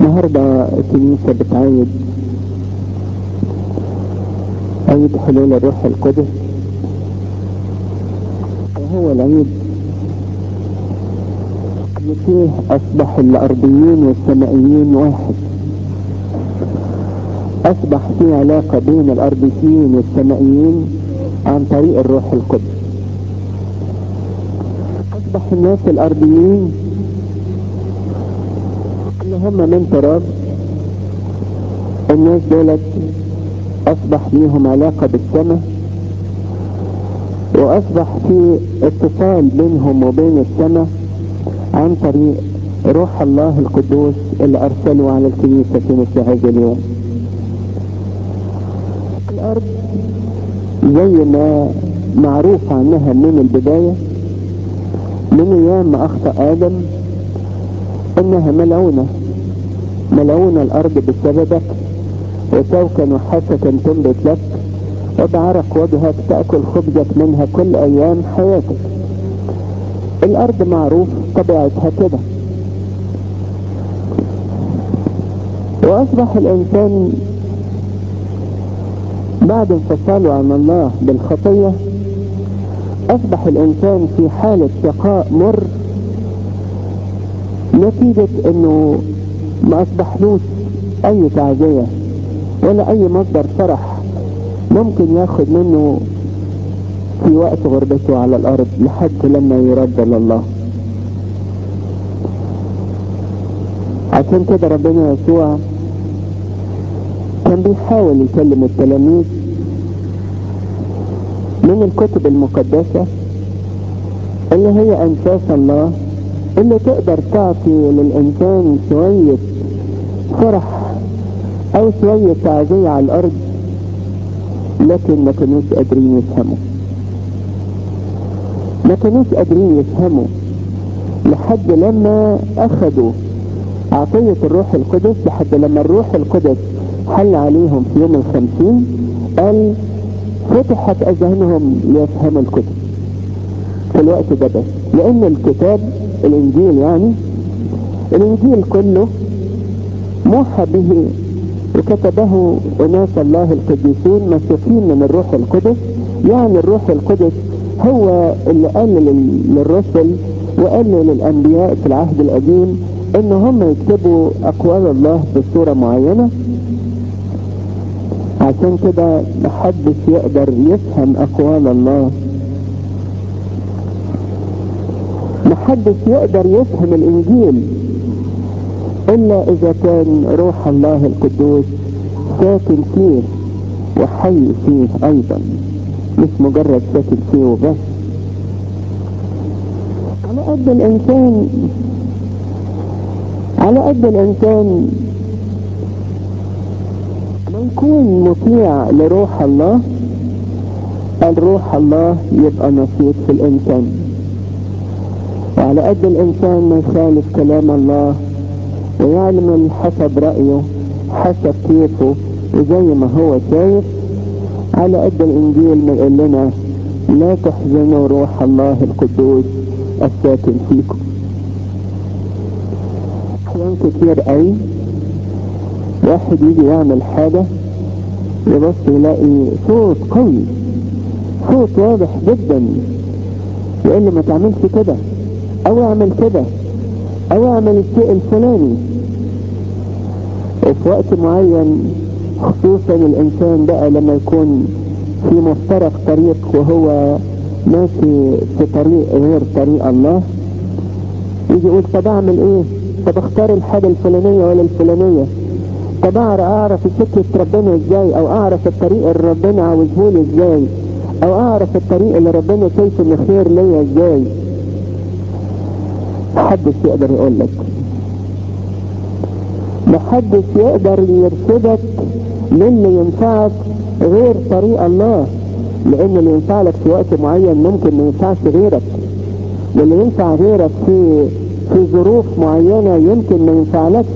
النهاردة الكنيسة بتعيد عيد حلول الروح القدس وهو العيد اللي فيه أصبح الأرضيين والسمائيين واحد أصبح في علاقة بين الأرضيين والسمائيين عن طريق الروح القدس أصبح الناس الأرضيين اللي هم من تراب الناس دولت أصبح ليهم علاقة بالسماء وأصبح في اتصال بينهم وبين السماء عن طريق روح الله القدوس اللي أرسله على الكنيسة في مثل هذا اليوم الأرض زي ما معروف عنها من البداية من أيام ما أخطأ آدم إنها ملعونة ملعونة الأرض بسببك وشوكا وحسكا تنبت لك وبعرق وجهك تأكل خبزك منها كل أيام حياتك الأرض معروف طبيعتها كده وأصبح الإنسان بعد انفصاله عن الله بالخطية أصبح الإنسان في حالة شقاء مر نتيجة إنه ما أصبحلوش أي تعزية ولا أي مصدر فرح ممكن ياخد منه في وقت غربته على الأرض لحد لما يرد لله عشان كده ربنا يسوع كان بيحاول يكلم التلاميذ من الكتب المقدسة اللي هي أنفاس الله اللي تقدر تعطي للإنسان شوية فرح أو شوية تعزية على الأرض لكن ما كانوش قادرين يفهموا ما كانوش قادرين يفهموا لحد لما أخدوا عطية الروح القدس لحد لما الروح القدس حل عليهم في يوم الخمسين قال فتحت أذهانهم ليفهموا الكتب في الوقت ده بس لأن الكتاب الإنجيل يعني الإنجيل كله موحى به وكتبه أناس الله القديسين مسيحين من الروح القدس يعني الروح القدس هو اللي قال للرسل وقال للأنبياء في العهد القديم ان هم يكتبوا اقوال الله بصورة معينة عشان كده محدش يقدر يفهم اقوال الله محدش يقدر يفهم الانجيل الا اذا كان روح الله القدوس ساكن فيه وحي فيه ايضا مش مجرد ساكن فيه وبس على قد الانسان على قد الانسان ما يكون مطيع لروح الله الروح الله يبقى نشيط في الانسان وعلى قد الانسان ما يخالف كلام الله ويعمل حسب رأيه حسب كيفه وزي ما هو شايف على قد الانجيل ما يقول لنا لا تحزنوا روح الله القدوس الساكن فيكم احيان كتير قوي واحد يجي يعمل حاجة يبص يلاقي صوت قوي صوت واضح جدا يقول له ما تعملش كده او اعمل كده او اعمل الشيء الفلاني وفي وقت معين خصوصا الانسان بقى لما يكون في مفترق طريق وهو ماشي في طريق غير طريق الله يجي يقول طب اعمل ايه طب اختار الحاجة الفلانية ولا الفلانية طب اعرف سكة ربنا ازاي او اعرف الطريق اللي ربنا عاوزهولي ازاي او اعرف الطريق اللي ربنا شايفه انه خير ليا ازاي محدش يقدر يقول لك محدش يقدر يرشدك للي ينفعك غير طريق الله لان اللي ينفع لك في وقت معين ممكن ما ينفعش غيرك واللي ينفع غيرك في في ظروف معينة يمكن ما ينفعلكش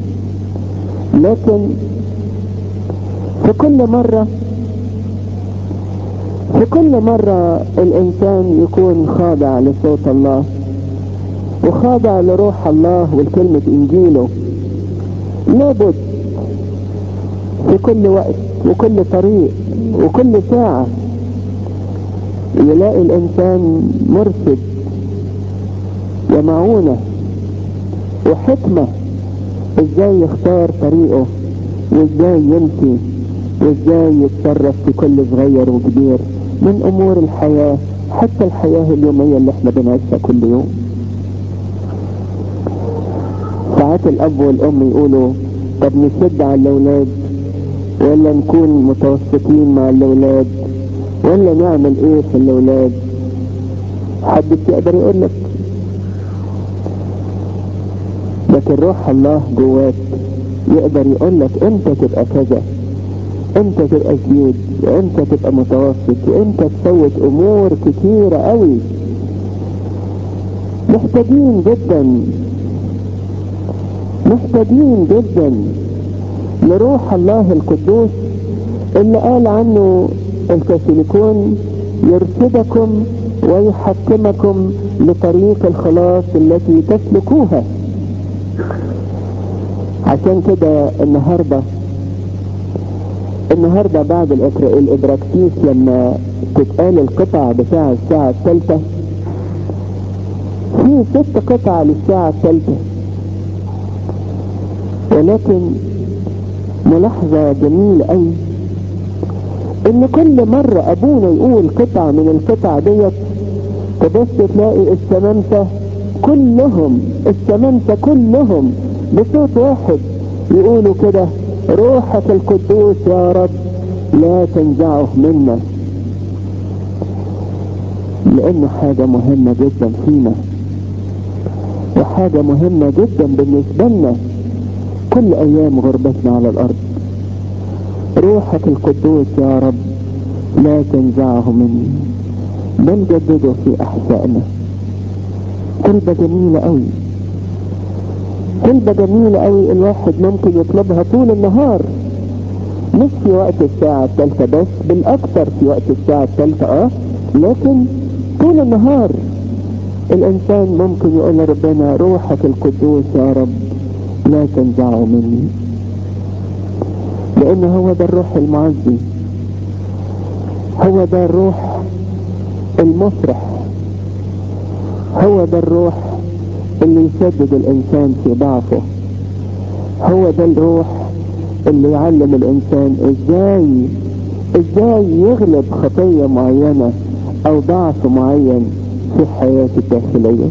لكن في كل مرة في كل مرة الإنسان يكون خاضع لصوت الله وخاضع لروح الله والكلمة إنجيله لابد في كل وقت وكل طريق وكل ساعة يلاقي الإنسان مرشد ومعونة وحكمة ازاي يختار طريقه وازاي يمشي وازاي يتصرف في كل صغير وكبير من امور الحياة حتى الحياة اليومية اللي احنا بنعيشها كل يوم ساعات الاب والام يقولوا طب نشد على الاولاد ولا نكون متوسطين مع الاولاد ولا نعمل ايه في الاولاد حدش يقدر يقول لك لكن روح الله جواك يقدر يقول لك امتى تبقى كذا امتى تبقى شديد وامتى تبقى متوسط وامتى تفوت امور كتيرة قوي محتاجين جدا محتاجين جدا لروح الله القدوس اللي قال عنه الكاثوليكون يرشدكم ويحكمكم لطريق الخلاص التي تسلكوها عشان كده النهاردة النهاردة بعد الإبراكتيس لما تتقال القطع بتاع الساعة الثالثة في ست قطع للساعة الثالثة ولكن ملاحظة جميلة أوي إن كل مرة أبونا يقول قطعة من القطع ديت تبص تلاقي السمامسة كلهم السمامسة كلهم بصوت واحد يقولوا كده روحك القدوس يا رب لا تنزعه منا لانه حاجة مهمة جدا فينا وحاجة مهمة جدا بالنسبة لنا كل ايام غربتنا على الارض روحك القدوس يا رب لا تنزعه مني بل جدده في احسائنا كلمة جميلة قوي كلمة جميلة قوي الواحد ممكن يطلبها طول النهار مش في وقت الساعة الثالثة بس بالاكثر في وقت الساعة الثالثة اه لكن طول النهار الانسان ممكن يقول لربنا روحك القدوس يا رب لا تنزعه مني لان هو ده الروح المعزي هو ده الروح المفرح هو ده الروح اللي يسدد الانسان في ضعفه هو ده الروح اللي يعلم الانسان ازاي ازاي يغلب خطية معينة او ضعف معين في حياته الداخلية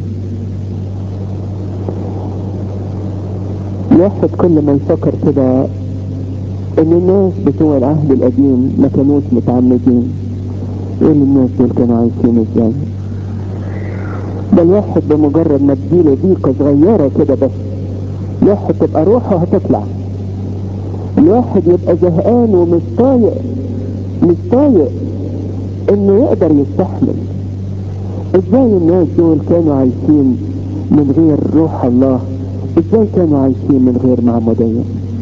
الواحد كل ما يفكر كده ان الناس بتوع العهد القديم ما كانوش متعمدين ايه اللي الناس دول كانوا عايشين ازاي ده الواحد بمجرد ما تجيله ضيقة صغيرة كده بس الواحد تبقى روحه هتطلع الواحد يبقى زهقان ومش طايق مش طايق انه يقدر يستحمل ازاي الناس دول كانوا عايشين من غير روح الله ازاي كانوا عايشين من غير معمودية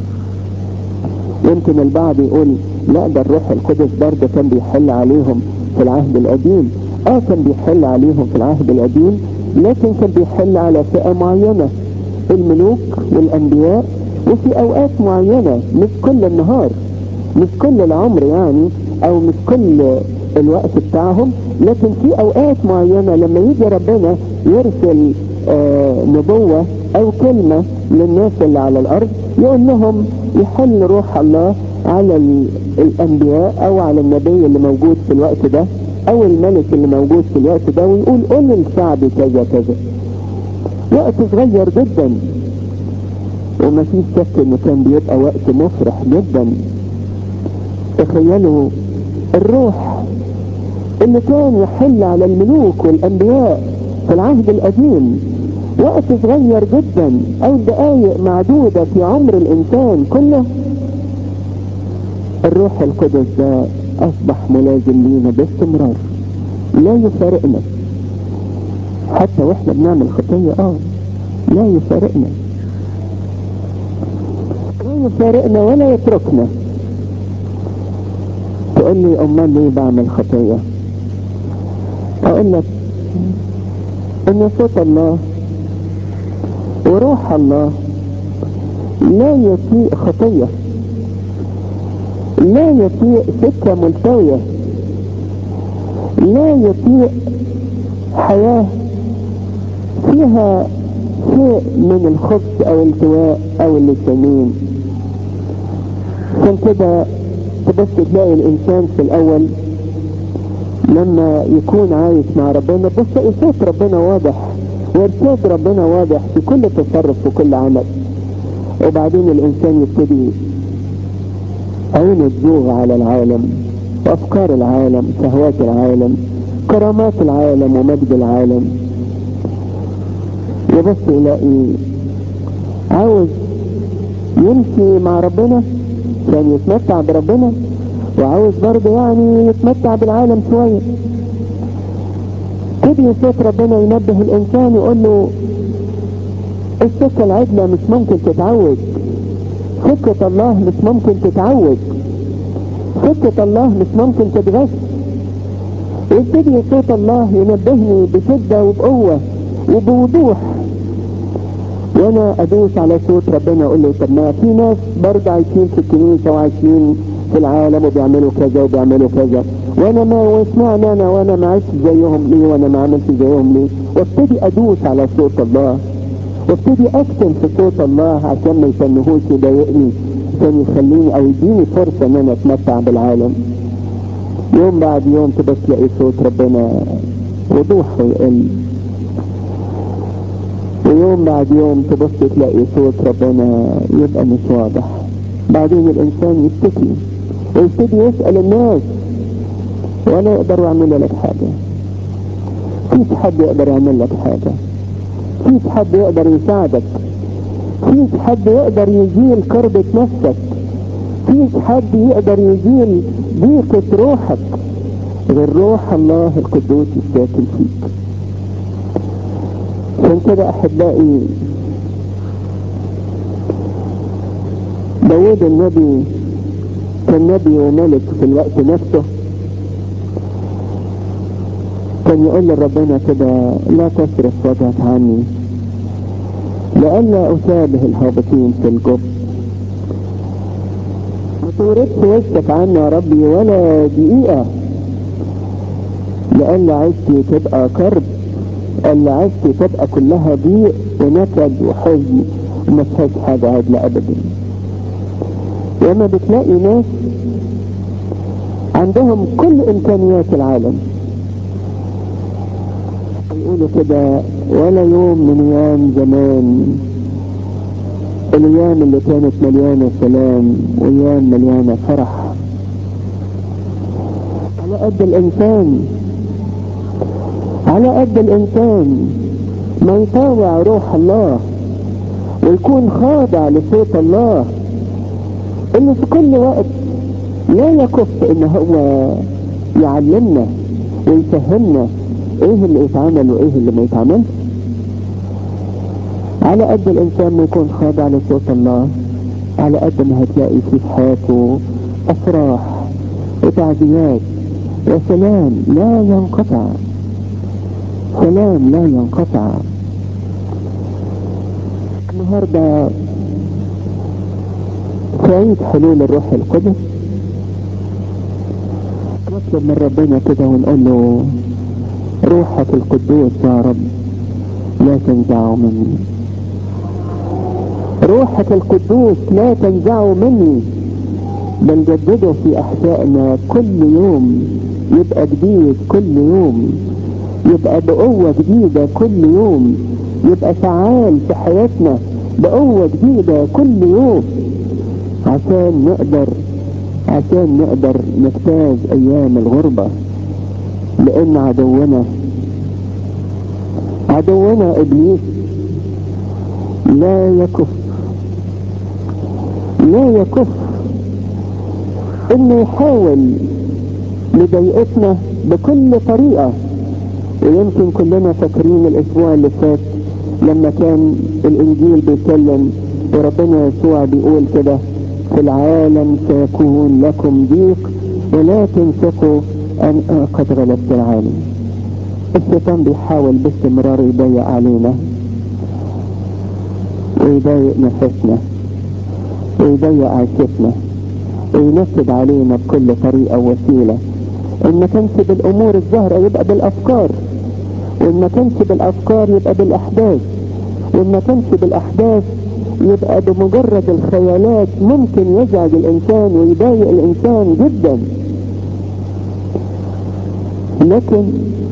يمكن البعض يقول لا ده الروح القدس برضه كان بيحل عليهم في العهد القديم اه كان بيحل عليهم في العهد القديم لكن كان بيحل على فئة معينة الملوك والانبياء وفي اوقات معينة مش كل النهار مش كل العمر يعني او مش كل الوقت بتاعهم لكن في اوقات معينة لما يجي ربنا يرسل آه نبوة او كلمة للناس اللي على الارض يقول لهم يحل روح الله على الانبياء او على النبي اللي موجود في الوقت ده او الملك اللي موجود في الوقت ده ويقول قل للشعب كذا كذا وقت صغير جدا وما فيش شك انه كان بيبقى وقت مفرح جدا تخيلوا الروح اللي كان يحل على الملوك والانبياء في العهد القديم وقت صغير جدا او دقايق معدودة في عمر الانسان كله الروح القدس ده اصبح ملازم لينا باستمرار لا يفارقنا حتى واحنا بنعمل خطية اه لا يفارقنا لا يفارقنا ولا يتركنا تقول لي امال ليه بعمل خطية اقول لك ان صوت الله وروح الله لا يطيق خطية لا يطيق سكة ملتوية لا يطيق حياة فيها شيء من الخبث او التواء او اللسانين عشان كده تبص تلاقي الانسان في الاول لما يكون عايش مع ربنا بص صوت ربنا واضح وارشاد ربنا واضح في كل تصرف وكل عمل وبعدين الانسان يبتدي عينه تزوغ على العالم وافكار العالم شهوات العالم كرامات العالم ومجد العالم يبص يلاقي عاوز يمشي مع ربنا عشان يتمتع بربنا وعاوز برضه يعني يتمتع بالعالم شويه تبي صوت ربنا ينبه الانسان يقول له السكة العدلة مش ممكن تتعود سكة الله مش ممكن تتعود سكة الله مش ممكن تتغش ويبتدي صوت الله ينبهني بشدة وبقوة وبوضوح وانا ادوس على صوت ربنا اقول له طب ما في ناس برضه عايشين في الكنيسة وعايشين في العالم وبيعملوا كذا وبيعملوا كذا وانا ما واسمعني انا وانا ما عشت زيهم ليه وانا ما عملت زيهم ليه وابتدي ادوس على صوت الله وابتدي اكتم في صوت الله عشان ما يسميهوش يضايقني عشان يخليني او يديني فرصة ان انا اتمتع بالعالم يوم بعد يوم تبص تلاقي صوت ربنا وضوح ويقل ويوم بعد يوم تبص تلاقي صوت ربنا يبقى مش واضح بعدين الانسان يبتكي ويبتدي يسأل الناس ولا يقدروا يعملوا لك حاجة فيش حد يقدر يعمل لك حاجة فيش حد يقدر يساعدك فيش حد يقدر يزيل كربة نفسك فيش حد يقدر يزيل ضيقة روحك غير روح الله القدوس الساكن فيك عشان كده احبائي داود النبي كان نبي وملك في الوقت نفسه كان يقول لربنا كده لا تصرف وجهك عني لئلا أشابه الهابطين في الجب ما توردش وشك عني يا ربي ولا دقيقة لئلا عشتي تبقى كرب الا عشتي تبقى كلها ضيق ونكد وحزن وما فيهاش حاجة عدلة أبدا لما بتلاقي ناس عندهم كل إمكانيات العالم يقولوا كده ولا يوم من ايام زمان الايام اللي كانت مليانة سلام وايام مليانة فرح على قد الانسان على قد الانسان ما يطاوع روح الله ويكون خاضع لصوت الله اللي في كل وقت لا يكف ان هو يعلمنا ويفهمنا ايه اللي يتعمل وايه اللي ما يتعملش على قد الانسان ما يكون خاضع لصوت الله على قد ما هتلاقي في حياته افراح وتعزيات وسلام لا ينقطع سلام لا ينقطع النهارده في عيد حلول الروح القدس نطلب من ربنا كده ونقول له روحك القدوس يا رب لا تنزعه مني روحك القدوس لا تنزعه مني بل جدده في احشائنا كل يوم يبقى جديد كل يوم يبقى بقوة جديدة كل يوم يبقى فعال في حياتنا بقوة جديدة كل يوم عشان نقدر عشان نقدر نجتاز ايام الغربة لان عدونا عدونا ابليس لا يكف لا يكف انه يحاول لضيقتنا بكل طريقة ويمكن كلنا فاكرين الاسبوع اللي فات لما كان الانجيل بيتكلم وربنا يسوع بيقول كده في العالم سيكون لكم ضيق ولكن ثقوا ان قد غلبت العالم الشيطان بيحاول باستمرار يضيق علينا ويضايق نفسنا ويضيق عيشتنا وينكد علينا بكل طريقة ووسيلة ان ما كانش بالامور الظاهرة يبقى بالافكار وان ما كانش بالافكار يبقى بالاحداث وان ما كانش بالاحداث يبقى بمجرد الخيالات ممكن يزعج الانسان ويضايق الانسان جدا لكن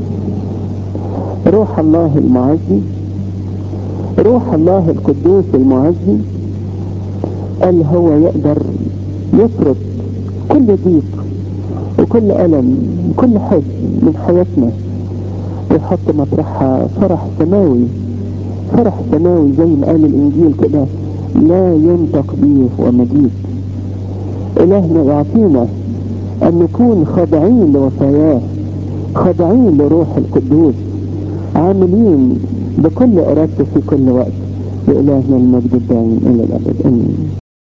روح الله المعزي روح الله القدوس المعزي قال هو يقدر يطرد كل ضيق وكل ألم وكل حزن من حياتنا ويحط مطرحها فرح سماوي فرح سماوي زي ما قال الإنجيل كده لا ينطق به ومجيد إلهنا يعطينا أن نكون خاضعين لوصاياه خاضعين لروح القدوس عاملين بكل إرادته في كل وقت لإلهنا المجد الدائم إلى الأبد آمين